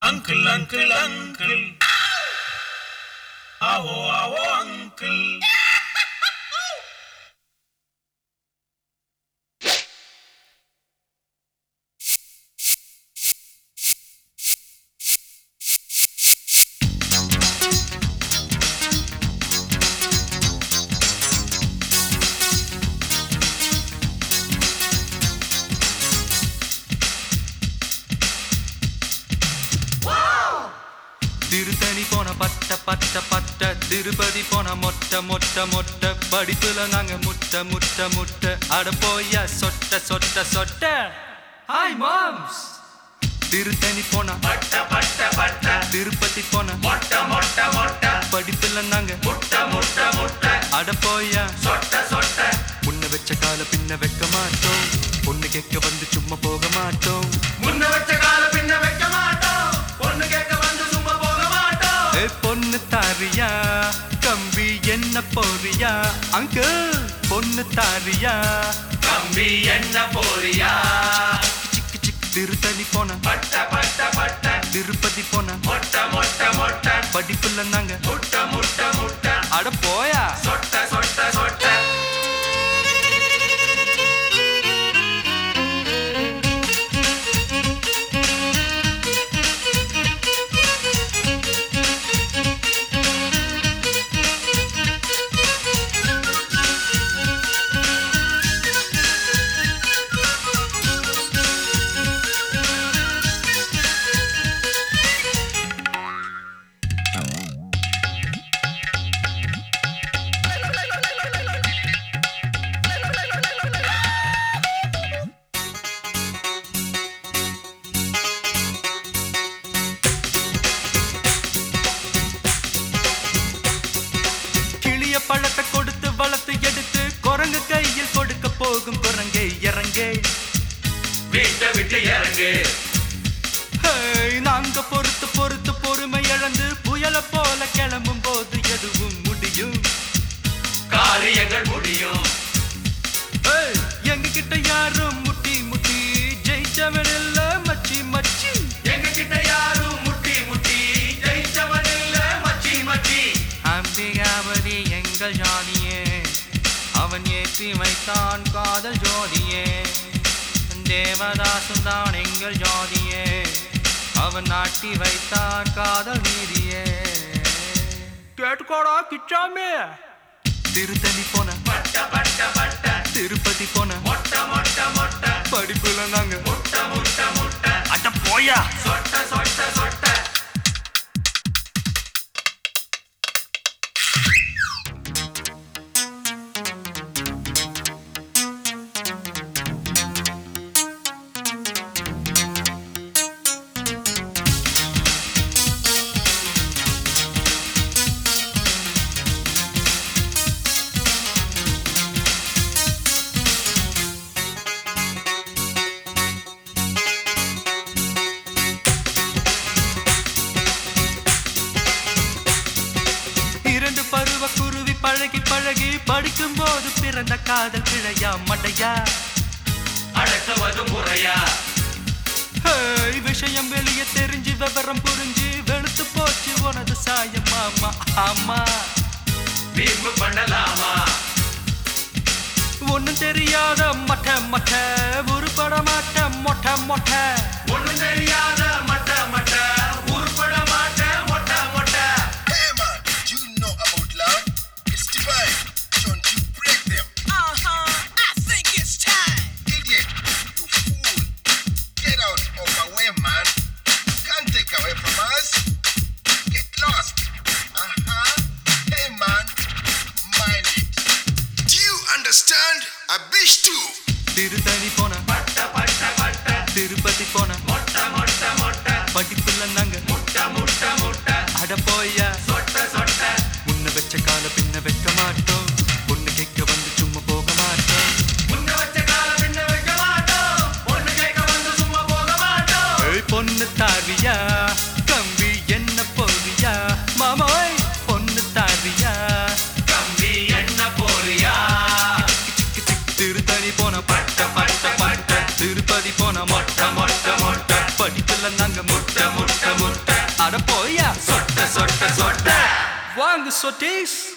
Uncle uncle uncle ஆவோ ஆவோ uncle Tiruttani போன பட்ட பட்ட பட்ட திருப்பதி போன மொட்டை மொட்டை மொட்டை படிப்புல நாங்க முட்டை முட்டை முட்டை அட போயா சொட்ட சொட்ட சொட்ட ஹாய் மாம்ஸ் திருத்தணி போன பட்ட பட்ட பட்ட திருப்பதி போன மொட்டை மொட்டை மொட்டை படிப்புல நாங்க முட்டை முட்டை முட்டை அட போயா சொட்ட சொட்ட முன்ன வச்ச கால பின்ன வைக்க மாட்டோம் பொண்ணு கேட்க வந்து சும்மா போக மாட்டோம் முன்ன வச்ச கால பின்ன வைக்க மாட்டோம் பொண்ணு கேட்க வந்து சும்மா போக மாட்டோம் ஏ பொண்ணு தாரியா கம்பி என்ன போறியா அங்கிள் பொண்ணு தாரியா கம்பி என்ன போறியா சிக்கு சிக்கு திருத்தணி போன பட்ட பட்ட பட்ட திருப்பதி போன மொட்டை மொட்டை மொட்டை படிப்புல நாங்க முட்டை முட்டை முட்டை அட போயா சொட்ட சொட்ட சொட்ட கிளிய பழத்தை கொடுத்து வளர்த்து எடுத்து குரங்கு கையில் கொடுக்க போகும் குரங்கே இறங்கே வீட்டை விட்டு இறங்கு ஹேய், நாங்க பொறுத்து பொறுத்து பொறுமை இழந்து புயல போல கிளம்பும் போது எதுவும் முடியும் காரியங்கள் முடியும் ஏய், எங்க கிட்ட யாரும் முட்டி முட்டி ஜெயிச்சவன் இல்ல மச்சி மச்சி எங்க கிட்ட யாரும் முட்டி முட்டி ஜெயிச்சவன் இல்ல மச்சி மச்சி அம்பிகாபதி எங்கள் ஜாதியே அவன் ஏற்றி வைத்தான் காதல் ஜோதியே தேவதாசும் தான் எங்கள் ஜாதியே அவன் நாட்டி வைத்தான் காதல் நீதியே கேட்டுக்கோடா கிச்சாமே திருத்தணி போன பட்ட பட்ட பட்ட திருப்பதி போன மொட்டை மொட்டை மொட்டை படிப்புல நாங்க முட்டை முட்டை முட்டை அட போயா சொட்ட சொட்ட சொட்ட இரண்டு பருவ குருவி பழகி பழகி படிக்கும் போது பிறந்த காதல் பிழையா மடையா அடக்குவது முறையா ஹேய், விஷயம் வெளியே தெரிஞ்சு விவரம் புரிஞ்சு வெளுத்து போச்சு உனது சாயம் மாமா ஆமா வீம்பு பண்ணலாமா ஒண்ணும் தெரியாத மொட்டை மொட்டை உருப்பட மாட்ட மொட்டை மொட்டை ஒண்ணும் தெரியாத மட்ட மட்ட உருப்பட மாட்ட மொட்டை மொட்டை Hey man, do you know about love? It's divine. Don't you break them. Uh-huh. I think it's time. Idiot, you fool. Get out of our way, man. You can't take away from us. Get lost. Uh-huh. Hey man, mind it. Do you understand? A bitch too. Tiruttani போன பட்ட பட்ட பட்ட திருப்பதி போன மொட்டை மொட்டை மொட்டை படிப்புல நாங்க முட்டை முட்டை முட்டை அட போயா சொட்ட சொட்ட முன்ன வச்ச கால பின்ன வைக்க மாட்டோம் பொண்ணு கேட்க வந்து சும்மா போக மாட்டோம் முன்ன வச்ச கால பின்ன வைக்க மாட்டோம் பொண்ணு கேட்க வந்து சும்மா போக மாட்டோம் ஏய் பொண்ணு தாரியா கம்பி என்ன போறியா மாமோய் பொண்ணு தாரியா கம்பி என்ன போறியா திருத்தணி போன பட்ட பட்ட பட்ட திருப்பதி போன மொட்டை மொட்டை மொட்டை படிப்புல நாங்க முட்டை முட்டை முட்டை முட்டை அட போயா சொட்ட சொட்ட சொட்ட வாங்க சொட்டீஸ்